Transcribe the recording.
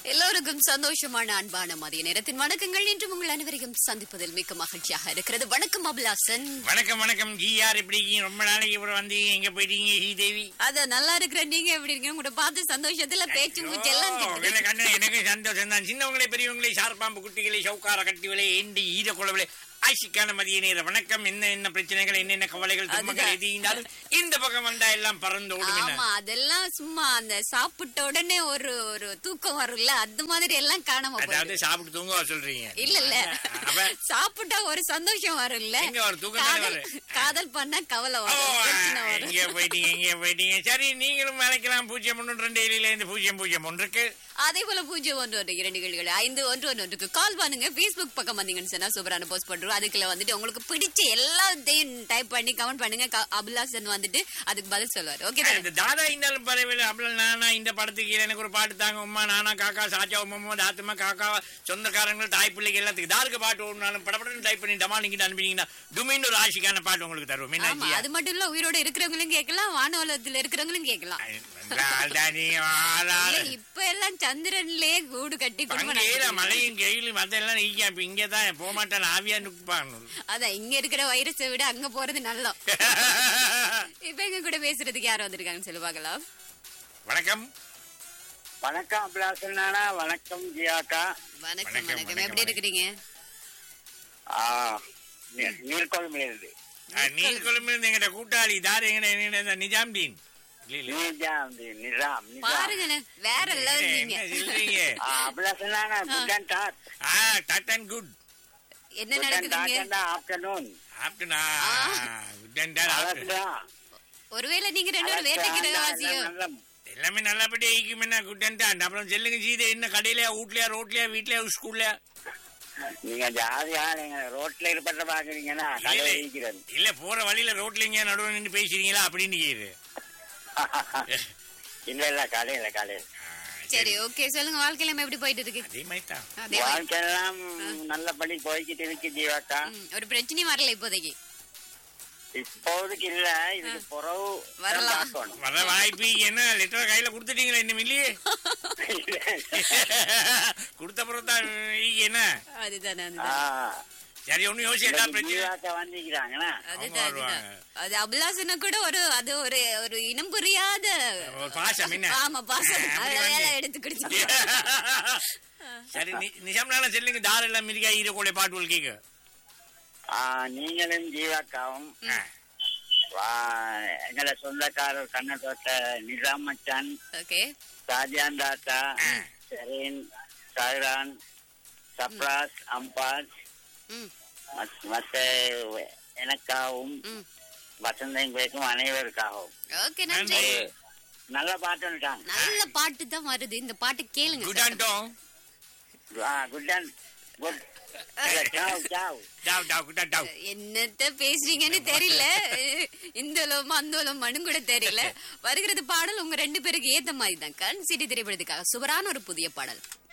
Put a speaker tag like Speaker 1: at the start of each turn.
Speaker 1: எல்லோருக்கும் சந்தோஷமான அன்பான மதிய நேரத்தின் வணக்கங்கள் இன்று உங்கள் அனைவரையும் சந்திப்பதில் மிக்க மகிழ்ச்சியாக இருக்கிறது வணக்கம் அபிலாசன்
Speaker 2: வணக்கம் வணக்கம் ஜிஆர் எப்படி இருக்கீங்க ரொம்ப நாளைக்கு அப்புறம் வந்தீங்க எங்க போயிட்டீங்க ஸ்ரீதேவி
Speaker 1: அத நல்லா இருக்கிற நீங்க எப்படி இருக்கீங்க உங்களை பார்த்து சந்தோஷத்துல பேச்சு மூச்சு எல்லாம்
Speaker 2: ஐயோ,
Speaker 1: கேக்குது.
Speaker 2: எனக்கு கண்ணு எனக்கு சந்தோஷம் தான் சின்னவங்களே பெரியவங்களே சார்பாம்பு குட்டிகளை சவுக்கார கட்டிவளை ஏண்டி ஈர குளவிலே ஆசிக்கான மதிய நேர வணக்கம் என்ன என்ன பிரச்சனைகள் என்னென்ன கவலைகள் துன்பங்கள்
Speaker 1: அதுதான்.
Speaker 2: எது இருந்தாலும் இந்த பக்கம் வந்தா எல்லாம் பறந்து ஓடும் என்ன.
Speaker 1: ஆமா அதெல்லாம் சும்மா அந்த சாப்பிட்ட உடனே ஒரு ஒரு தூக்கம் வரும்ல அது மாதிரி எல்லாம் காணாம போகுது
Speaker 2: அதாவது சாப்பிட்டு தூங்க சொல்றீங்க
Speaker 1: இல்ல இல்ல
Speaker 2: அப்ப
Speaker 1: சாப்பிட்டா ஒரு சந்தோஷம் வரும்ல
Speaker 2: எங்க வரும்? தூக்கம் தானே
Speaker 1: காதல்
Speaker 2: வரும்.
Speaker 1: காதல் பண்ணா கவலை
Speaker 2: ஓ,
Speaker 1: வரும் பிரச்சனை வரும்
Speaker 2: எங்க போயிட்டீங்க எங்க போயிட்டீங்க சரி நீங்களும் வேலைக்கெல்லாம் பூஜ்ஜியம் ஒன்று ரெண்டு ஏழில இருந்து பூஜ்ஜியம் பூஜ்ஜியம் ஒன்று இருக்கு
Speaker 1: அதே போல பூஜ்ஜியம் ஒன்று ஒன்று இரண்டு கேள்விகள் ஐந்து ஒன்று ஒன்று ஒன்றுக்கு கால் பண்ணுங்க Facebook பக்கம் வந்தீங்கன்னு சொன்னா சூப்பரான போஸ்ட் பண்றோம் அதுக்குள்ள வந்துட்டு உங்களுக்கு பிடிச்ச எல்லாத்தையும் டைப் பண்ணி கமெண்ட் பண்ணுங்க க- அபிலாசன் வந்துட்டு அதுக்கு பதில் சொல்லுவாரு ஓகே
Speaker 2: இந்த தாதா இருந்தாலும் பரவாயில்ல அப்படி நானா இந்த படத்துக்கு எனக்கு ஒரு பாட்டு தாங்க உமா நானா காக்கா சாச்சா உமா தாத்துமா காக்கா சொந்தக்காரங்க தாய் பிள்ளைக்கு எல்லாத்துக்கு தாருக்கு பாட்டு ஓடுனாலும் படப்படன்னு டைப் பண்ணி டமாலிங்கிட்டு அனுப்பினீங்கன்னா துமின்னு ஒரு ஆசிக்கான பாட்டு உங்களுக்கு தருவோம்
Speaker 1: ஆமா
Speaker 2: என்னாச்சியா?
Speaker 1: அது மட்டும் இல்ல உயிரோட இருக்கிறவங்களும் கேட்கலாம் வானவலத்துல இருக்கிறவங்களும் கேட்கலாம்
Speaker 2: ஆள்டா நீ, ஆளாளு.
Speaker 1: இல்ல இப்ப எல்லாம் சந்திரன்லயே கூடு கட்டி குடும்பம்
Speaker 2: அங்கேயே
Speaker 1: நடத்திட்டு
Speaker 2: மழையும் கெயிலும் அதெல்லாம் நீங்க இப்ப இங்கதான் போக மாட்டேன் ஆவியா நிற்பாங்க
Speaker 1: அதான் இங்க இருக்கிற வைரஸை விட அங்க போறது நல்லம் இப்ப எங்க கூட பேசுறதுக்கு யார் வந்திருக்காங்கன்னு சொல்லி பார்க்கலாம்
Speaker 2: வணக்கம்
Speaker 3: வணக்கம் அபிலாசன் நானா வணக்கம் ஜியாக்கா
Speaker 1: வணக்கம்
Speaker 2: வணக்கம்,
Speaker 1: வணக்கம்
Speaker 2: வணக்கம்,
Speaker 1: எப்படி இருக்கிறீங்க
Speaker 3: ஆ, நீ- நீர்கொழும்பிலிருந்து
Speaker 2: நீர் கொழும்பு எங்கிட்ட கூட்டாளி தாரு எங்கிட்ட நிஜாம்தீன் இல்ல, இல்ல.
Speaker 3: நிஜாம் தி- நிஜாம் நிஜாம்
Speaker 1: பாருங்களேன் வேற லெவல் நீங்க
Speaker 2: என்ன சொல்றீங்க
Speaker 3: ஆ, அபிலாசன் நானா குட் அண்ட் டாக்
Speaker 2: ஆ டட் அண்ட் குட்
Speaker 1: என்ன
Speaker 3: குட் அண்ட் டாக்
Speaker 1: நடக்குதுங்க
Speaker 3: அண்ட் ஆஃப்டர்நூன்
Speaker 2: ஆப்டனா குட் அண்ட் ஆப்டர்
Speaker 1: ஒருவேளை நீங்க ரெண்டு பேரும் வேட்டைக்கிற வாசியோ
Speaker 2: எல்லாமே நல்லபடியா ஈக்குமென்னா குட் அண்ட் டான் அப்புறம் சொல்லுங்க சீதை என்ன கடையிலயா வீட்லயா ரோட்லயா வீட்லயா ஸ்கூல்லையா
Speaker 3: நீங்க ஜாதியா நீங்க ரோட்ல இருப்பத பாக்குறீங்கன்னா கடை இருக்கிறது
Speaker 2: இல்ல போற வழியில ரோட்ல எங்கேயா நடுவில் நின்று பேசுறீங்களா அப்படின்னு கேக்குது
Speaker 3: இல்ல இல்ல கடையில கடையில
Speaker 1: சரி ஓகே சொல்லுங்க வாழ்க்கையில நம்ம எப்படி போயிட்டு இருக்கு
Speaker 2: அதே மாதிரி தான்
Speaker 1: அதே மாதிரி.
Speaker 3: வாழ்க்கையெல்லாம் நல்லபடி போய்கிட்டு இருக்கு ஜீவாக்கா
Speaker 1: ம், ஒரு பிரச்சனையும் வரல இப்போதைக்கு
Speaker 3: இப்போதைக்கு இல்ல இதுக்கு புறவு
Speaker 1: வரலாம்.
Speaker 3: பார்க்கணும்
Speaker 2: வர வாய்ப்பு என்ன லெட்டர் கையில கொடுத்துட்டீங்களா இன்னும் இல்லையே கொடுத்த பிறகு தான் ஈக்கு என்ன
Speaker 1: அதுதானே
Speaker 3: ஆ,
Speaker 1: அதுதான்
Speaker 2: சரி ஒன்னும் யோசிச்சா
Speaker 3: இன்னைக்கு
Speaker 2: பிரச்சனை
Speaker 3: ஜீவாக்கா வந்திருக்கிறாங்கன்னா
Speaker 1: அதுதான் அதுதான்
Speaker 2: வருவாங்க.
Speaker 1: அது அபிலாசன கூட ஒரு அது ஒரு ஒரு இனம் புரியாத
Speaker 2: ஒரு பாசம் என்ன
Speaker 1: ஆமா பாசம்
Speaker 2: அப்படி
Speaker 1: அத
Speaker 2: வந்து-
Speaker 1: வேலை எடுத்து குடிச்சு
Speaker 2: சரி நிஜம்னால சொல்லுங்க தார் எல்லாம் மிருகா ஈர கோழை பாட்டு கேக்கு
Speaker 3: ஆ, நீங்களும் ஜீவாக்காவும் வா- எங்களோட சொந்தக்காரர் கண்ணத்தோட்ட நிசாம் மச்சான்
Speaker 1: ஓகே
Speaker 3: ஷாஜான் தாத்தா செரீன் சஹரான் சப்ராஸ் அம்பாஸ்
Speaker 1: ம்
Speaker 3: மத்- மத்த எனக்காகவும்
Speaker 1: ம்
Speaker 3: வசந்தையும் பேக்கும் அனைவருக்காகவும்
Speaker 1: ஓகே நன்றி
Speaker 2: நன்றி.
Speaker 3: நல்ல பாட்டுட்டாங்க
Speaker 1: நல்ல பாட்டு தான் வருது இந்த பாட்டு கேளுங்க
Speaker 2: குட் அண்டோம்
Speaker 3: குட் அண்ட் குட் சாவ் சாவ்
Speaker 2: டாவ் டாவ் குட் டாவ்
Speaker 1: என்னத்த பேசுறீங்கன்னு தெரியல இந்தோலம் அந்தோலம் மனு கூட தெரியல வருகிறது பாடல் உங்க ரெண்டு பேருக்கு ஏத்த மாதிரி தான் கண் சிடி திரைப்படத்துக்காக சுவரான ஒரு புதிய பாடல்